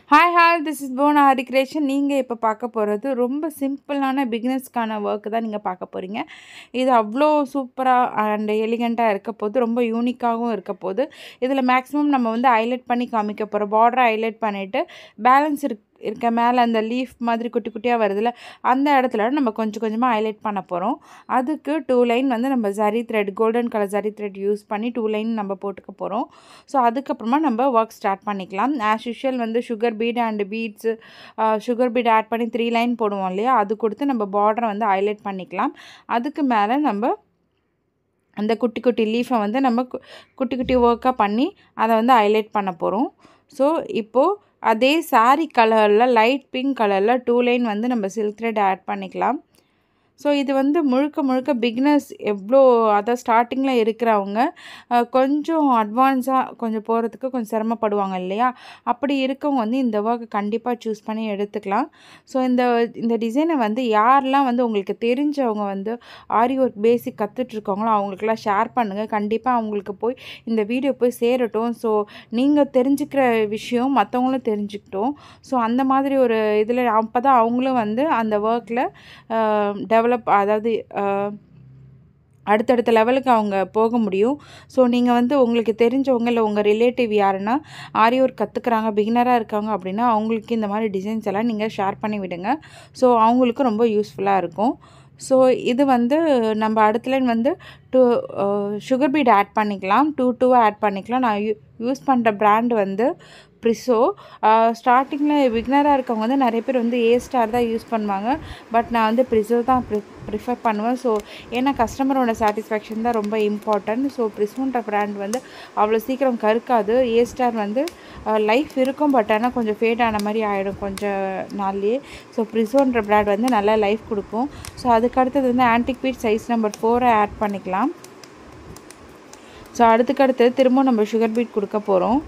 hi hi this is போன் ஆரி creation நீங்கள் இப்போ பார்க்க போகிறது ரொம்ப சிம்பிளான பிகினர்ஸ்க்கான ஒர்க்கு தான் நீங்கள் பார்க்க போகிறீங்க இது அவ்வளோ சூப்பராக அண்ட் எலிகண்ட்டாக இருக்க போது ரொம்ப யூனிக்காகவும் இருக்க போது இதில் மேக்ஸிமம் நம்ம வந்து ஹைலைட் பண்ணி காமிக்க போகிறோம் பார்டரை ஹைலைட் பண்ணிவிட்டு பேலன்ஸ் இருக் இருக்க மேலே அந்த லீஃப் மாதிரி குட்டி குட்டியாக வருதுல்ல அந்த இடத்துல நம்ம கொஞ்சம் கொஞ்சமாக ஹைலைட் பண்ண போகிறோம் அதுக்கு டூ லைன் வந்து நம்ம zari thread golden colour zari thread use பண்ணி டூ லைன் நம்ம போட்டுக்க போகிறோம் ஸோ அதுக்கப்புறமா நம்ம ஒர்க் ஸ்டார்ட் பண்ணிக்கலாம் ஆஸ் யூஷுவல் வந்து sugar bead and beads sugar bead add பண்ணி த்ரீ லைன் போடுவோம் இல்லையா அது கொடுத்து நம்ம பார்டரை வந்து ஹைலைட் பண்ணிக்கலாம் அதுக்கு மேலே நம்ம அந்த குட்டி குட்டி லீஃபை வந்து நம்ம கு- குட்டி குட்டி ஒர்க்காக பண்ணி அதை வந்து ஹைலைட் பண்ண போகிறோம் ஸோ இப்போது அதே saree கலரில் லைட் பிங்க் கலரில் டூ லைன் வந்து நம்ம சில்க் த்ரெட் ஆட் பண்ணிக்கலாம் ஸோ இது வந்து முழுக்க முழுக்க பிகினர்ஸ் எவ்வளோ அதான் ஸ்டார்டிங்கில் இருக்கிறவங்க அஹ், கொஞ்சம் அட்வான்ஸாக கொஞ்சம் போகிறதுக்கு கொஞ்சம் சிரமப்படுவாங்க இல்லையா அப்படி இருக்கவங்க வந்து இந்த ஒர்க்கை கண்டிப்பாக சூஸ் பண்ணி எடுத்துக்கலாம் ஸோ இந்த இந்த டிசைனை வந்து யாரெல்லாம் வந்து உங்களுக்கு தெரிஞ்சவங்க வந்து ஆரி ஒர்க் பேசிக் கற்றுட்ருக்கவங்களோ அவங்களுக்கெல்லாம் ஷேர் பண்ணுங்கள் கண்டிப்பாக அவங்களுக்கு போய் இந்த வீடியோ போய் சேரட்டும் ஸோ நீங்கள் தெரிஞ்சுக்கிற விஷயம் மற்றவங்களும் தெரிஞ்சுக்கிட்டோம் ஸோ அந்த மாதிரி ஒரு இதில் அப்போ தான் அவங்களும் வந்து அந்த ஒர்க்கில் டெவலப் அதாவது அஹ், அடுத்தடுத்த லெவலுக்கு அவங்க போக முடியும் ஸோ நீங்கள் வந்து உங்களுக்கு தெரிஞ்சவங்க இல்லை உங்கள் ரிலேட்டிவ் யாருன்னா ஆரி ஒர்க் கற்றுக்குறாங்க பிகினராக இருக்காங்க அப்படின்னா அவங்களுக்கு இந்த மாதிரி டிசைன்ஸ் எல்லாம் நீங்கள் ஷேர் பண்ணி விடுங்க ஸோ அவங்களுக்கு ரொம்ப யூஸ்ஃபுல்லாக இருக்கும் ஸோ இது வந்து நம்ம அடுத்த லைன் வந்து டூ சுகர் பீட் ஆட் பண்ணிக்கலாம் டூ டூவை ஆட் பண்ணிக்கலாம் நான் யூ யூஸ் பண்ணுற பிராண்ட் வந்து ப்ரிஸோ ஸ்டார்டிங்கில் பிகினராக இருக்கவங்க வந்து நிறைய பேர் வந்து ஏ ஸ்டார் தான் யூஸ் பண்ணுவாங்க பட் நான் வந்து ப்ரிஸோ தான் ப்ரி ப்ரிஃபர் பண்ணுவேன் ஸோ ஏன்னா கஸ்டமரோட சாட்டிஸ்ஃபேக்ஷன் தான் ரொம்ப இம்பார்ட்டன்ட் ஸோ ப்ரிஸோன்ற பிராண்ட் வந்து அவ்வளோ சீக்கிரம் கருக்காது ஏ ஸ்டார் வந்து லைஃப் இருக்கும் பட் ஆனால் கொஞ்சம் ஃபேட் ஆன மாதிரி ஆகிடும் கொஞ்சம் நாள்லேயே ஸோ ப்ரிஸோன்ற பிராண்ட் வந்து நல்லா லைஃப் கொடுக்கும் ஸோ அதுக்கு அடுத்தது வந்து ஆன்டிக் பீட் சைஸ் நம்பர் ஃபோரை ஆட் பண்ணிக்கலாம் ஸோ அடுத்துக்கடுத்து திரும்ப நம்ம சுகர் பீட் கொடுக்க போகிறோம்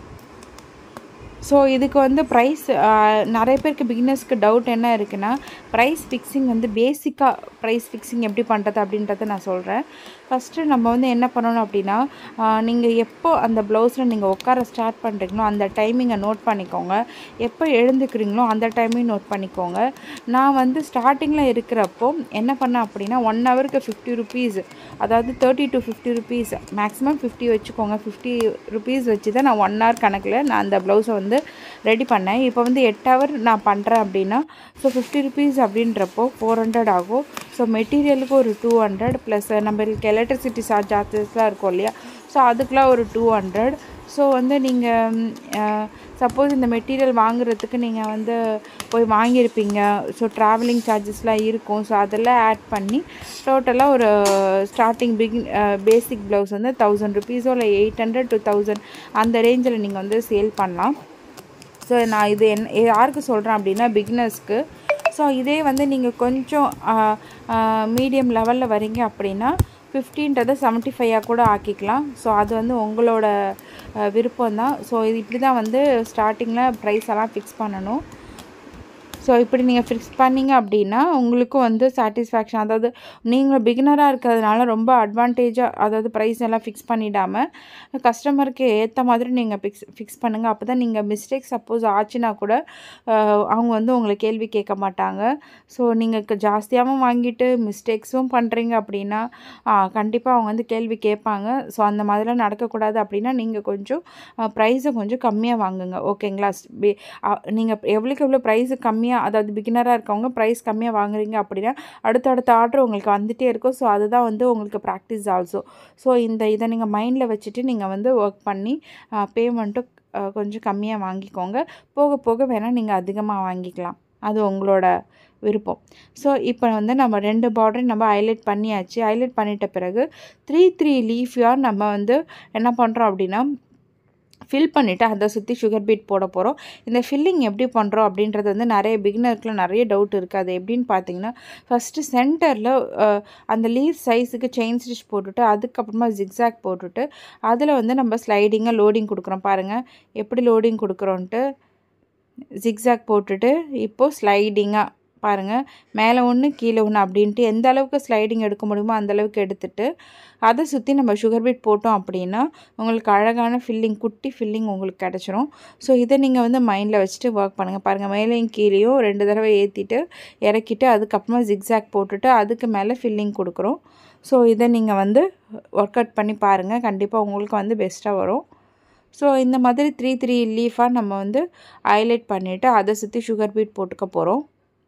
ஸோ இதுக்கு வந்து ப்ரைஸ் நிறைய பேருக்கு பிகினர்ஸ்க்கு டவுட் என்ன இருக்குன்னா ப்ரைஸ் ஃபிக்ஸிங் வந்து பேசிக்காக ப்ரைஸ் ஃபிக்ஸிங் எப்படி பண்ணுறது அப்படின்றத நான் சொல்கிறேன் ஃபஸ்ட்டு நம்ம வந்து என்ன பண்ணணும் அப்படின்னா நீங்கள் எப்போ அந்த ப்ளவுஸில் நீங்கள் உட்கார ஸ்டார்ட் பண்ணுறீங்களோ அந்த டைமிங்கை நோட் பண்ணிக்கோங்க எப்போ எழுந்துக்கிறீங்களோ அந்த டைமையும் நோட் பண்ணிக்கோங்க நான் வந்து ஸ்டார்டிங்கில் இருக்கிறப்போ என்ன பண்ணேன் அப்படின்னா ஒன் ஹவருக்கு ஃபிஃப்டி ருபீஸ் அதாவது thirty to fifty rupees maximum fifty வச்சுக்கோங்க ஃபிஃப்டி ருபீஸ் வச்சு தான் நான் ஒன் ஹவர் கணக்கில் நான் அந்த ப்ளவுஸை வந்து ரெடி பண்ணேன் இப்போ வந்து எட்டு ஹவர் நான் பண்ணுறேன் அப்படின்னா ஸோ ஃபிஃப்டி ருபீஸ் அப்படின்றப்போ ஃபோர் ஹண்ட்ரட் ஆகும் ஸோ மெட்டீரியலுக்கு ஒரு டூ ஹண்ட்ரட் ப்ளஸ் நம்மளுக்கு எலக்ட்ரிசிட்டி சார்ஜ் சார்ஜஸ்லாம் இருக்கும் இல்லையா ஸோ அதுக்கெலாம் ஒரு டூ ஹண்ட்ரட் ஸோ வந்து நீங்கள் சப்போஸ் இந்த மெட்டீரியல் வாங்குறதுக்கு நீங்கள் வந்து போய் வாங்கியிருப்பீங்க ஸோ ட்ராவலிங் சார்ஜஸ்லாம் இருக்கும் ஸோ அதெல்லாம் ஆட் பண்ணி டோட்டலாக ஒரு ஸ்டார்டிங் பிகின் பேசிக் ப்ளவுஸ் வந்து தௌசண்ட் ருபீஸோ இல்லை எயிட் ஹண்ட்ரட் டு தௌசண்ட் அந்த ரேஞ்சில் நீங்கள் வந்து சேல் பண்ணலாம் ஸோ நான் இது என் யாருக்கு சொல்கிறேன் அப்படின்னா பிகினர்ஸ்க்கு ஸோ இதே வந்து நீங்கள் கொஞ்சம் மீடியம் லெவலில் வரீங்க அப்படின்னா ஃபிஃப்டீன்றதை செவன்ட்டி ஃபைவாக கூட ஆக்கிக்கலாம் ஸோ அது வந்து உங்களோட விருப்பம் தான் ஸோ இது இப்படி தான் வந்து ஸ்டார்டிங்கில் ப்ரைஸ் எல்லாம் ஃபிக்ஸ் பண்ணணும் ஸோ இப்படி நீங்கள் ஃபிக்ஸ் பண்ணீங்க அப்படின்னா உங்களுக்கும் வந்து சாட்டிஸ்ஃபேக்ஷன் அதாவது நீங்கள் பிகினராக இருக்கிறதுனால ரொம்ப அட்வான்டேஜாக அதாவது ப்ரைஸ் எல்லாம் ஃபிக்ஸ் பண்ணிடாமல் கஸ்டமருக்கு ஏற்ற மாதிரி நீங்கள் ஃபிக்ஸ் ஃபிக்ஸ் பண்ணுங்கள் அப்போ தான் நீங்கள் மிஸ்டேக் சப்போஸ் ஆச்சுன்னா கூட அஹ், அவங்க வந்து உங்களை கேள்வி கேட்க மாட்டாங்க ஸோ நீங்கள் ஜாஸ்தியாகவும் வாங்கிட்டு மிஸ்டேக்ஸும் பண்ணுறீங்க அப்படின்னா கண்டிப்பாக அவங்க வந்து கேள்வி கேட்பாங்க ஸோ அந்த மாதிரிலாம் நடக்கக்கூடாது அப்படின்னா நீங்கள் கொஞ்சம் ப்ரைஸை கொஞ்சம் கம்மியாக வாங்குங்க ஓகேங்களா நீங்கள் எவ்வளோக்கு எவ்வளோ ப்ரைஸு கம்மியாக அதாவது பிகினராக இருக்கவங்க ப்ரைஸ் கம்மியாக வாங்குறீங்க அப்படின்னா அடுத்தடுத்த ஆர்டர் உங்களுக்கு வந்துகிட்டே இருக்கும் ஸோ அதுதான் வந்து உங்களுக்கு ப்ராக்டிஸ் ஆல்சோ ஸோ இந்த இதை நீங்கள் மைண்டில் வச்சுட்டு நீங்கள் வந்து ஒர்க் பண்ணி பேமெண்ட்டும் கொஞ்சம் கம்மியாக வாங்கிக்கோங்க போக போக வேணால் நீங்கள் அதிகமாக வாங்கிக்கலாம் அது உங்களோட விருப்பம் ஸோ இப்போ வந்து நம்ம ரெண்டு பார்டரையும் நம்ம ஹைலைட் பண்ணியாச்சு ஹைலைட் பண்ணிட்ட பிறகு த்ரீ த்ரீ லீஃப் யார் நம்ம வந்து என்ன பண்ணுறோம் அப்படின்னா ஃபில் பண்ணிவிட்டு அதை சுற்றி சுகர் பீட் போட போகிறோம் இந்த ஃபில்லிங் எப்படி பண்ணுறோம் அப்படின்றது வந்து நிறைய பிகினருக்குலாம் நிறைய டவுட் இருக்குது அது எப்படின்னு பார்த்தீங்கன்னா ஃபஸ்ட்டு சென்டரில் அந்த லீவ் சைஸுக்கு செயின் ஸ்டிச் போட்டுட்டு அதுக்கப்புறமா ஜிக்ஸாக் போட்டுட்டு அதில் வந்து நம்ம ஸ்லைடிங்காக லோடிங் கொடுக்குறோம் பாருங்கள் எப்படி லோடிங் கொடுக்குறோன்ட்டு ஜிக்ஸாக் போட்டுட்டு இப்போது ஸ்லைடிங்காக பாருங்கள் மேலே ஒன்று கீழே ஒன்று அப்படின்ட்டு எந்த அளவுக்கு ஸ்லைடிங் எடுக்க முடியுமோ அந்த அளவுக்கு எடுத்துட்டு அதை சுற்றி நம்ம சுகர் பீட் போட்டோம் அப்படின்னா உங்களுக்கு அழகான ஃபில்லிங் குட்டி ஃபில்லிங் உங்களுக்கு கிடச்சிரும் ஸோ இதை நீங்கள் வந்து மைண்டில் வச்சுட்டு ஒர்க் பண்ணுங்கள் பாருங்கள் மேலேயும் கீழேயும் ரெண்டு தடவை ஏற்றிட்டு இறக்கிட்டு அதுக்கப்புறமா ஜிக்ஸாக் போட்டுட்டு அதுக்கு மேலே ஃபில்லிங் கொடுக்குறோம் ஸோ இதை நீங்கள் வந்து ஒர்க் அவுட் பண்ணி பாருங்கள் கண்டிப்பாக உங்களுக்கு வந்து பெஸ்ட்டாக வரும் ஸோ இந்த மாதிரி த்ரீ த்ரீ லீஃபாக நம்ம வந்து ஹைலைட் பண்ணிவிட்டு அதை சுற்றி சுகர் பீட் போட்டுக்க போகிறோம்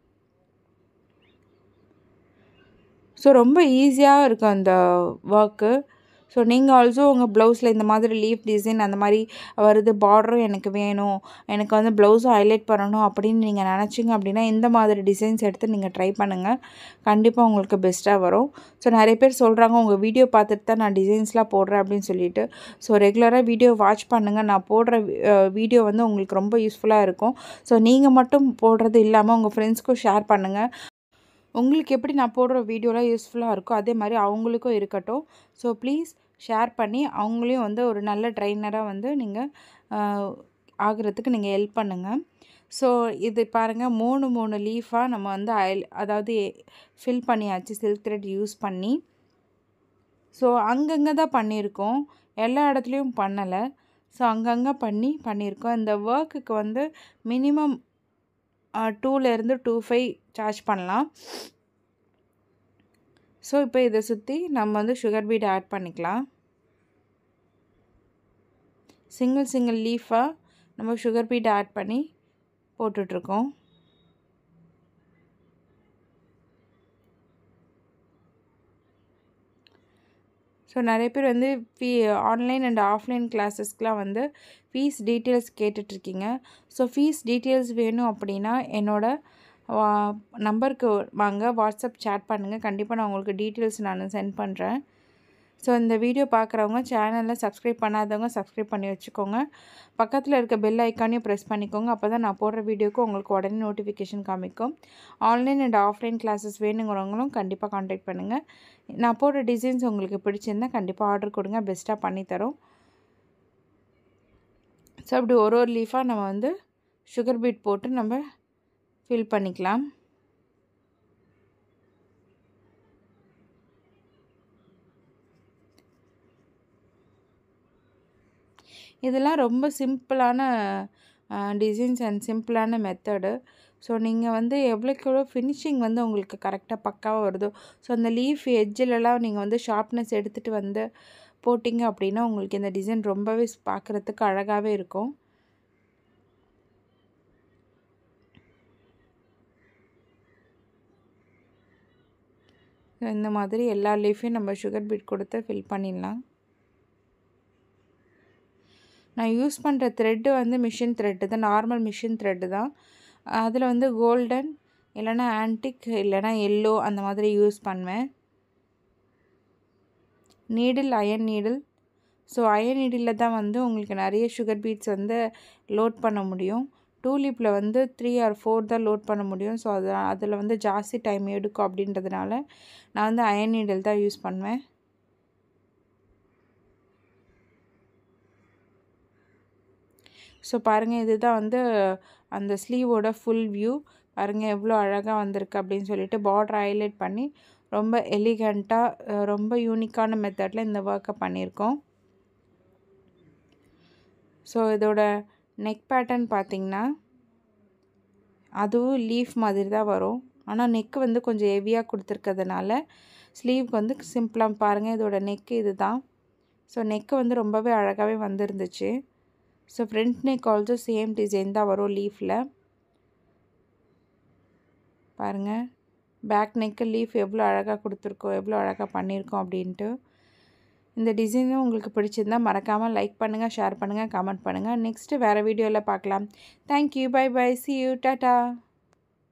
ஸோ ரொம்ப ஈஸியாக இருக்கும் அந்த ஒர்க்கு ஸோ நீங்கள் ஆல்சோ உங்கள் ப்ளவுஸில் இந்த மாதிரி லீஃப் டிசைன் அந்த மாதிரி வருது பார்டரும் எனக்கு வேணும் எனக்கு வந்து ப்ளவுஸும் ஹைலைட் பண்ணணும் அப்படின்னு நீங்கள் நினச்சிங்க அப்படின்னா இந்த மாதிரி டிசைன்ஸ் எடுத்து நீங்கள் ட்ரை பண்ணுங்கள் கண்டிப்பாக உங்களுக்கு பெஸ்ட்டாக வரும் ஸோ நிறைய பேர் சொல்கிறாங்க உங்கள் வீடியோ பார்த்துட்டு தான் நான் டிசைன்ஸ்லாம் போடுறேன் அப்படின்னு சொல்லிட்டு ஸோ ரெகுலராக வீடியோ வாட்ச் பண்ணுங்கள் நான் போடுற வீடியோ வந்து உங்களுக்கு ரொம்ப யூஸ்ஃபுல்லாக இருக்கும் ஸோ நீங்கள் மட்டும் போடுறது இல்லாமல் உங்கள் ஃப்ரெண்ட்ஸ்க்கும் ஷேர் பண்ணுங்கள் உங்களுக்கு எப்படி நான் போடுற வீடியோலாம் யூஸ்ஃபுல்லாக இருக்கோ அதே மாதிரி அவங்களுக்கும் இருக்கட்டும் ஸோ ப்ளீஸ் ஷேர் பண்ணி அவங்களையும் வந்து ஒரு நல்ல ட்ரைனராக வந்து நீங்கள் ஆகிறதுக்கு நீங்கள் ஹெல்ப் பண்ணுங்கள் ஸோ இது பாருங்கள் மூணு மூணு லீஃபாக நம்ம வந்து அயல் அதாவது ஃபில் பண்ணியாச்சு சில்க் த்ரெட் யூஸ் பண்ணி ஸோ அங்கங்கே தான் பண்ணியிருக்கோம் எல்லா இடத்துலையும் பண்ணலை ஸோ அங்கங்கே பண்ணி பண்ணியிருக்கோம் இந்த ஒர்க்குக்கு வந்து மினிமம் டூலேருந்து டூ ஃபைவ் சார்ஜ் பண்ணலாம் ஸோ இப்போ இதை சுற்றி நம்ம வந்து சுகர் பீட் ஆட் பண்ணிக்கலாம் சிங்கிள் சிங்கிள் லீஃபாக நம்ம சுகர் பீட் ஆட் பண்ணி போட்டுட்ருக்கோம் ஸோ நிறைய பேர் வந்து ஃபீ ஆன்லைன் அண்ட் ஆஃப்லைன் கிளாஸஸ்க்கெலாம் வந்து ஃபீஸ் டீட்டெயில்ஸ் கேட்டுட்ருக்கீங்க ஸோ ஃபீஸ் டீட்டெயில்ஸ் வேணும் அப்படின்னா என்னோடய நம்பருக்கு வாங்க வாட்ஸ்அப் சேட் பண்ணுங்கள் கண்டிப்பாக நான் உங்களுக்கு டீட்டெயில்ஸ் நான் சென்ட் பண்ணுறேன் ஸோ இந்த வீடியோ பார்க்குறவங்க சேனலில் சப்ஸ்கிரைப் பண்ணாதவங்க சப்ஸ்கிரைப் பண்ணி வச்சுக்கோங்க பக்கத்தில் இருக்க பெல் ஐக்கானையும் ப்ரெஸ் பண்ணிக்கோங்க அப்போ தான் நான் போடுற வீடியோக்கு உங்களுக்கு உடனே நோட்டிஃபிகேஷன் காமிக்கும் ஆன்லைன் அண்ட் ஆஃப்லைன் கிளாஸஸ் வேணுங்கிறவங்களும் கண்டிப்பாக காண்டாக்ட் பண்ணுங்கள் நான் போடுற டிசைன்ஸ் உங்களுக்கு பிடிச்சிருந்தா கண்டிப்பாக ஆர்டர் கொடுங்க பெஸ்ட்டாக பண்ணித்தரோம் ஸோ அப்படி ஒரு ஒரு லீஃபாக நம்ம வந்து சுகர் பீட் போட்டு நம்ம ஃபில் பண்ணிக்கலாம் இதெல்லாம் ரொம்ப சிம்பிளான டிசைன்ஸ் அண்ட் சிம்பிளான மெத்தடு ஸோ நீங்கள் வந்து எவ்வளோக்கு எவ்வளோ ஃபினிஷிங் வந்து உங்களுக்கு கரெக்டாக பக்காவாக வருதோ ஸோ அந்த லீஃப் எட்ஜிலலாம் நீங்கள் வந்து ஷார்ப்னஸ் எடுத்துகிட்டு வந்து போட்டிங்க அப்படின்னா உங்களுக்கு இந்த டிசைன் ரொம்பவே பார்க்குறதுக்கு அழகாகவே இருக்கும் இந்த மாதிரி எல்லா லீஃபையும் நம்ம சுகர் பீட் கொடுத்து ஃபில் பண்ணிடலாம் நான் யூஸ் பண்ணுற த்ரெட்டு வந்து மிஷின் த்ரெட்டு தான் நார்மல் மிஷின் த்ரெட்டு தான் அதில் வந்து கோல்டன் இல்லைனா ஆன்டிக் இல்லைனா எல்லோ அந்த மாதிரி யூஸ் பண்ணுவேன் needle iron needle so iron needle தான் வந்து உங்களுக்கு நிறைய சுகர் பீட்ஸ் வந்து லோட் பண்ண முடியும் டூலிப்பில் வந்து த்ரீ ஆர் ஃபோர் தான் லோட் பண்ண முடியும் ஸோ அது அதில் வந்து ஜாஸ்தி டைம் எடுக்கும் அப்படின்றதுனால நான் வந்து அயன் நீடில் தான் யூஸ் பண்ணுவேன் ஸோ பாருங்கள் இதுதான் வந்து அந்த ஸ்லீவோட ஃபுல் வியூ பாருங்கள் எவ்வளோ அழகாக வந்திருக்கு அப்படின்னு சொல்லிட்டு பார்டர் ஹைலைட் பண்ணி ரொம்ப எலிகண்ட்டாக ரொம்ப யூனிக்கான மெத்தடில் இந்த ஒர்க்கை பண்ணியிருக்கோம் ஸோ இதோட நெக் பேட்டர்ன் பார்த்திங்கன்னா அதுவும் லீஃப் மாதிரி தான் வரும் ஆனால் நெக்கு வந்து கொஞ்சம் ஹெவியாக கொடுத்துருக்கிறதுனால ஸ்லீவ்க்கு வந்து சிம்பிளாக பாருங்கள் இதோட நெக்கு இது தான் ஸோ நெக்கு வந்து ரொம்பவே அழகாகவே வந்துருந்துச்சு so front neck also same design தான் வரும் லீஃபில் பாருங்கள் பேக் நெக்கு லீஃப் எவ்வளோ அழகாக கொடுத்துருக்கோம் எவ்வளோ அழகாக பண்ணியிருக்கோம் அப்படின்ட்டு இந்த டிசைனும் உங்களுக்கு பிடிச்சிருந்தா மறக்காமல் லைக் பண்ணுங்கள் ஷேர் பண்ணுங்கள் கமெண்ட் பண்ணுங்கள் நெக்ஸ்ட்டு வேறு வீடியோவில் பார்க்கலாம் thank you bye bye see you tata